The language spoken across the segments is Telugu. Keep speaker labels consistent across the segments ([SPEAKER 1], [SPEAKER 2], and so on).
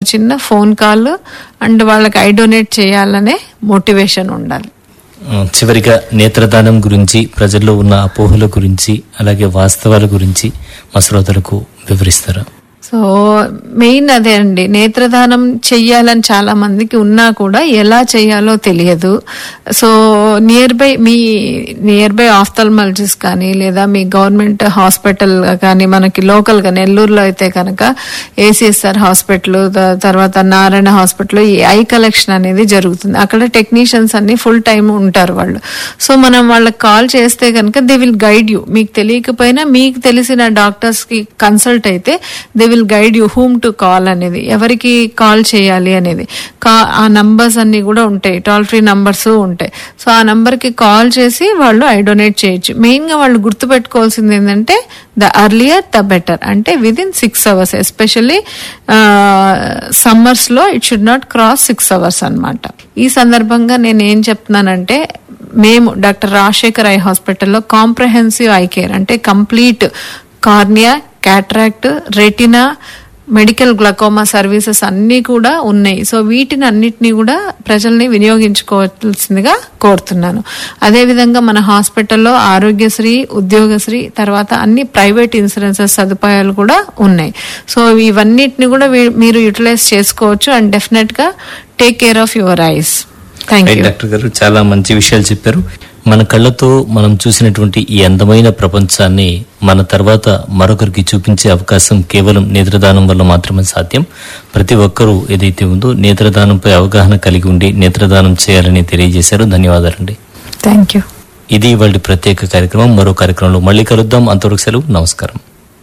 [SPEAKER 1] చిన్న ఫోన్ కాల్ అండ్ వాళ్ళకి ఐ డొనేట్ చేయాలనే మోటివేషన్ ఉండాలి
[SPEAKER 2] ఆ, చివరిగా నేత్రదానం గురించి ప్రజల్లో ఉన్న అపోహల గురించి అలాగే వాస్తవాల గురించి మా శ్రోతలకు వివరిస్తారా
[SPEAKER 1] సో మెయిన్ అదే అండి నేత్రదానం చెయ్యాలని చాలా మందికి ఉన్నా కూడా ఎలా చేయాలో తెలియదు సో నియర్ బై మీ నియర్ బై ఆఫ్థల్మాలజిస్ట్ కానీ లేదా మీ గవర్నమెంట్ హాస్పిటల్ కానీ మనకి లోకల్ గా నెల్లూరులో అయితే కనుక ఏసీఎస్ఆర్ హాస్పిటల్ తర్వాత నారాయణ హాస్పిటల్ ఈ ఐ కలెక్షన్ అనేది జరుగుతుంది అక్కడ టెక్నీషియన్స్ అన్ని ఫుల్ టైం ఉంటారు వాళ్ళు సో మనం వాళ్ళకి కాల్ చేస్తే కనుక దే విల్ గైడ్ యూ మీకు తెలియకపోయినా మీకు తెలిసిన డాక్టర్స్ కి కన్సల్ట్ అయితే they will guide you whom to call అనేది ఎవరికి కాల్ చేయాలి అనేది కా ఆ నంబర్స్ అన్ని కూడా ఉంటాయి టోల్ ఫ్రీ నంబర్స్ ఉంటాయి సో ఆ నంబర్ కి కాల్ చేసి వాళ్ళు ఐ డొనేట్ చేయొచ్చు మెయిన్ గా వాళ్ళు గుర్తుపెట్టుకోవాల్సింది ఏంటంటే ద అర్లియర్ ద బెటర్ అంటే within six hours especially summers లో it should not cross six hours అన్నమాట ఈ సందర్భంగా నేను ఏం చెప్తున్నానంటే మేము డాక్టర్ రాజశేఖర్ ఐ హాస్పిటల్లో కాంప్రహెన్సివ్ ఐ కేర్ అంటే complete cornea cataract retina medical glaucoma services అన్నీ కూడా ఉన్నాయి సో వీటిని అన్నిటినీ కూడా ప్రజల్ని వినియోగించుకోవాల్సిందిగా కోరుతున్నాను అదేవిధంగా మన హాస్పిటల్లో ఆరోగ్యశ్రీ ఉద్యోగశ్రీ తర్వాత అన్ని ప్రైవేట్ ఇన్సూరెన్సెస్ సదుపాయాలు కూడా ఉన్నాయి సో ఇవన్నిటిని కూడా వీ- మీరు యూటిలైజ్ చేసుకోవచ్చు అండ్ డెఫినెట్ గా take care of your eyes thank
[SPEAKER 2] right
[SPEAKER 1] you
[SPEAKER 2] doctor గారు చాలా మంచి విషయాలు చెప్పారు మన కళ్ళతో మనం చూసినటువంటి ఈ అందమైన ప్రపంచాన్ని మన తర్వాత మరొకరికి చూపించే అవకాశం కేవలం నేత్రదానం వల్ల మాత్రమే సాధ్యం ప్రతి ఒక్కరూ ఏదైతే ఉందో నేత్రదానంపై అవగాహన కలిగి ఉండి నేత్రదానం చేయాలని తెలియజేశారు ధన్యవాదాలండి
[SPEAKER 1] థ్యాంక్ యూ
[SPEAKER 2] ఇది వాళ్ళ ప్రత్యేక కార్యక్రమం మరో కార్యక్రమంలో మళ్ళీ కలుద్దాం అంతవరకు సెలవు నమస్కారం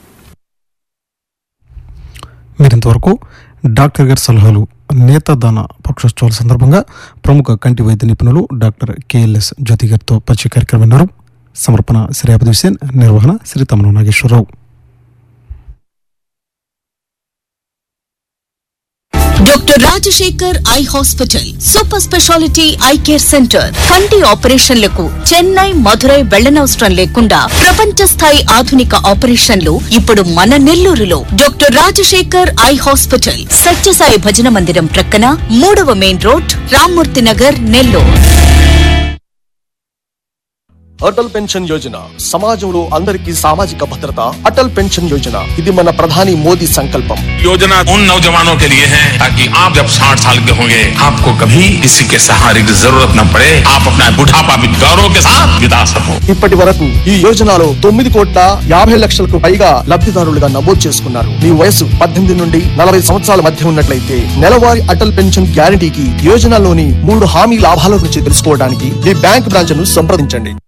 [SPEAKER 3] మీరింతవరకు డాక్టర్ గారి సలహాలు నేతదాన పక్షోత్సవాల సందర్భంగా ప్రముఖ కంటి వైద్య నిపుణులు డాక్టర్ కేఎల్ఎస్ జ్యోతి గారితో పరిచయ కార్యక్రమం విన్నారు సమర్పణ శ్రీయాపతి హుసేన్ నిర్వహణ శ్రీ తమను Nageswararao
[SPEAKER 4] doctor Rajasekhar eye hospital super speciality eye care centre కంటి ఆపరేషన్లకు చెన్నై మధురై వెళ్లనవసరం లేకుండా ప్రపంచ స్థాయి ఆధునిక ఆపరేషన్లు ఇప్పుడు మన నెల్లూరులో doctor Rajasekhar eye hospital Satyasai భజన మందిరం ప్రక్కన మూడవ main road Rammurthy Nagar Nellore
[SPEAKER 5] Atal pension Yojana సమాజంలో అందరికీ సామాజిక భద్రత అటల్ పెన్షన్ యోజన ఇది మన ప్రధాని మోదీ సంకల్పం
[SPEAKER 6] योजना उन नौजवानों के लिए है ताकि आप जब 60 साल के होंगे आपको कभी किसी के सहारे की जरूरत न पड़े आप अपना बुढ़ापा भी गौरव के साथ बिता सको
[SPEAKER 5] ఇప్పటి వరకు ఈ యోజనలో తొమ్మిది కోట్ల యాభై లక్షలకు పైగా లబ్ధిదారులుగా నమోదు చేసుకున్నారు మీ వయసు పద్దెనిమిది నుండి నలభై సంవత్సరాల మధ్య ఉన్నట్లయితే నెలవారీ అటల్ పెన్షన్ గ్యారంటీకి యోజనలోని మూడు హామీ లాభాల గురించి తెలుసుకోవడానికి మీ బ్యాంక్ బ్రాంచ్ ను సంప్రదించండి